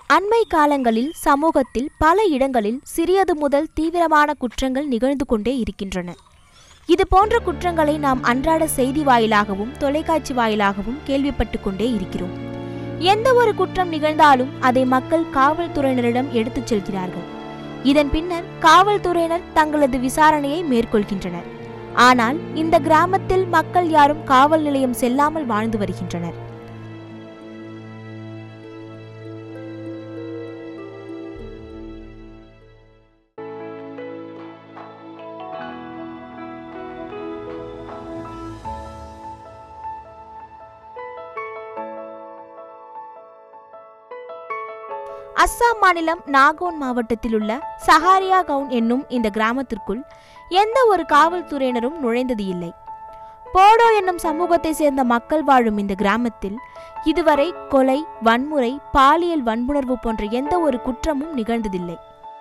அண்மை காலங்களில் சமூகத்தில் பல இடங்களில் சிறியது முதல் தீவிரமான குற்றங்கள் நிகழ்ந்து கொண்டே இருக்கின்றன இது போன்ற குற்றங்களை நாம் அன்றாட செய்தி வாயிலாகவும் தொலைக்காட்சி வாயிலாகவும் கேள்விப்பட்டு கொண்டே இருக்கிறோம் எந்த ஒரு குற்றம் நிகழ்ந்தாலும் அதை மக்கள் காவல்துறையினரிடம் எடுத்துச் செல்கிறார்கள் இதன் பின்னர் காவல்துறையினர் தங்களது விசாரணையை மேற்கொள்கின்றனர் ஆனால் இந்த கிராமத்தில் மக்கள் யாரும் காவல் நிலையம் செல்லாமல் வாழ்ந்து வருகின்றனர் அஸ்ஸாம் மாநிலம் நாகோன் மாவட்டத்தில் உள்ள சஹாரியா கவுன் என்னும் இந்த கிராமத்திற்குள் எந்த ஒரு காவல்துறையினரும் நுழைந்தது இல்லை போடோ என்னும் சமூகத்தை சேர்ந்த மக்கள் வாழும் இந்த கிராமத்தில் இதுவரை கொலை வன்முறை பாலியல் வன்புணர்வு போன்ற எந்த ஒரு குற்றமும் நிகழ்ந்ததில்லை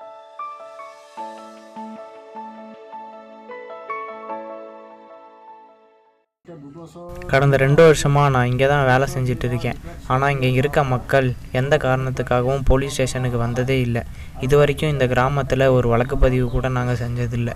கடந்த ரெண்டு வருஷமாக நான் இங்கே தான் வேலை செஞ்சுட்டு இருக்கேன் ஆனால் இங்கே இருக்க மக்கள் எந்த காரணத்துக்காகவும் போலீஸ் ஸ்டேஷனுக்கு வந்ததே இல்லை இது வரைக்கும் இந்த கிராமத்தில் ஒரு வழக்கு பதிவு கூட நாங்கள் செஞ்சதில்லை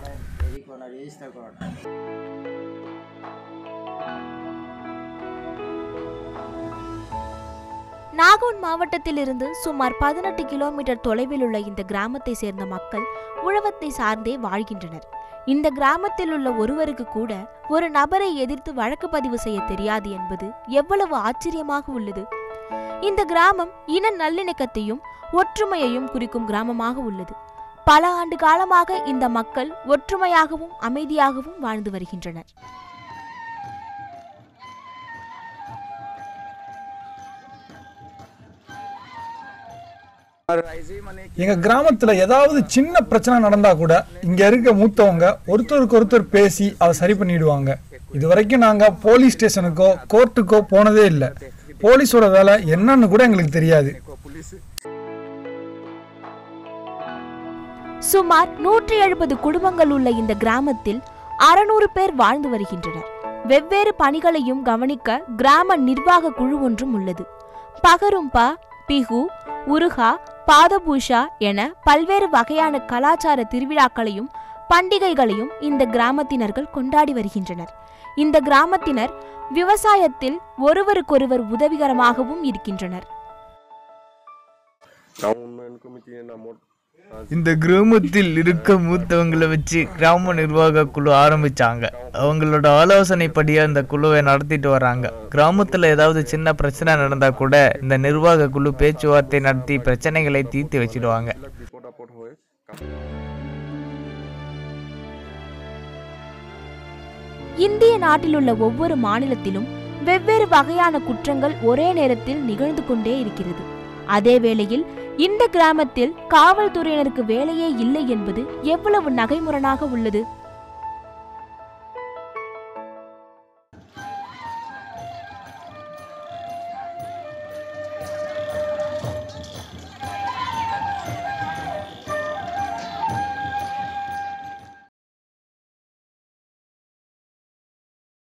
நாகோன் மாவட்டத்திலிருந்து சுமார் பதினெட்டு கிலோமீட்டர் தொலைவில் உள்ள இந்த கிராமத்தை சேர்ந்த மக்கள் உழவத்தை சார்ந்தே வாழ்கின்றனர் இந்த கிராமத்தில் உள்ள ஒருவருக்கு கூட ஒரு நபரை எதிர்த்து வழக்கு பதிவு செய்ய தெரியாது என்பது எவ்வளவு ஆச்சரியமாக உள்ளது இந்த கிராமம் இன நல்லிணக்கத்தையும் ஒற்றுமையையும் குறிக்கும் கிராமமாக உள்ளது பல ஆண்டு காலமாக இந்த மக்கள் ஒற்றுமையாகவும் அமைதியாகவும் வாழ்ந்து வருகின்றனர் எங்க கிராமத்துல ஏதாவது சின்ன பிரச்சனை நடந்தா கூட இங்க இருக்க மூத்தவங்க ஒருத்தருக்கு ஒருத்தர் பேசி அதை சரி பண்ணிடுவாங்க இது வரைக்கும் நாங்க போலீஸ் ஸ்டேஷனுக்கோ கோர்ட்டுக்கோ போனதே இல்லை போலீஸோட வேலை என்னன்னு கூட எங்களுக்கு தெரியாது சுமார் நூற்றி எழுபது குடும்பங்கள் உள்ள இந்த கிராமத்தில் அறுநூறு பேர் வாழ்ந்து வருகின்றனர் வெவ்வேறு பணிகளையும் கவனிக்க கிராம நிர்வாக குழு ஒன்றும் உள்ளது பகரும்பா பிஹு உருகா பாதபூஷா என பல்வேறு வகையான கலாச்சார திருவிழாக்களையும் பண்டிகைகளையும் இந்த கிராமத்தினர்கள் கொண்டாடி வருகின்றனர் இந்த கிராமத்தினர் விவசாயத்தில் ஒருவருக்கொருவர் உதவிகரமாகவும் இருக்கின்றனர் இந்த கிராமத்தில் இருக்க மூத்தவங்களை வச்சு கிராம நிர்வாக குழு ஆரம்பிச்சாங்க அவங்களோட ஆலோசனைப்படி அந்த குழுவை நடத்திட்டு வராங்க கிராமத்துல ஏதாவது சின்ன பிரச்சனை நடந்தா கூட இந்த நிர்வாக குழு பேச்சுவார்த்தை நடத்தி பிரச்சனைகளை தீர்த்து வச்சிடுவாங்க இந்திய நாட்டில் உள்ள ஒவ்வொரு மாநிலத்திலும் வெவ்வேறு வகையான குற்றங்கள் ஒரே நேரத்தில் நிகழ்ந்து கொண்டே இருக்கிறது அதே வேளையில் இந்த கிராமத்தில் காவல்துறையினருக்கு வேலையே இல்லை என்பது எவ்வளவு நகைமுரணாக உள்ளது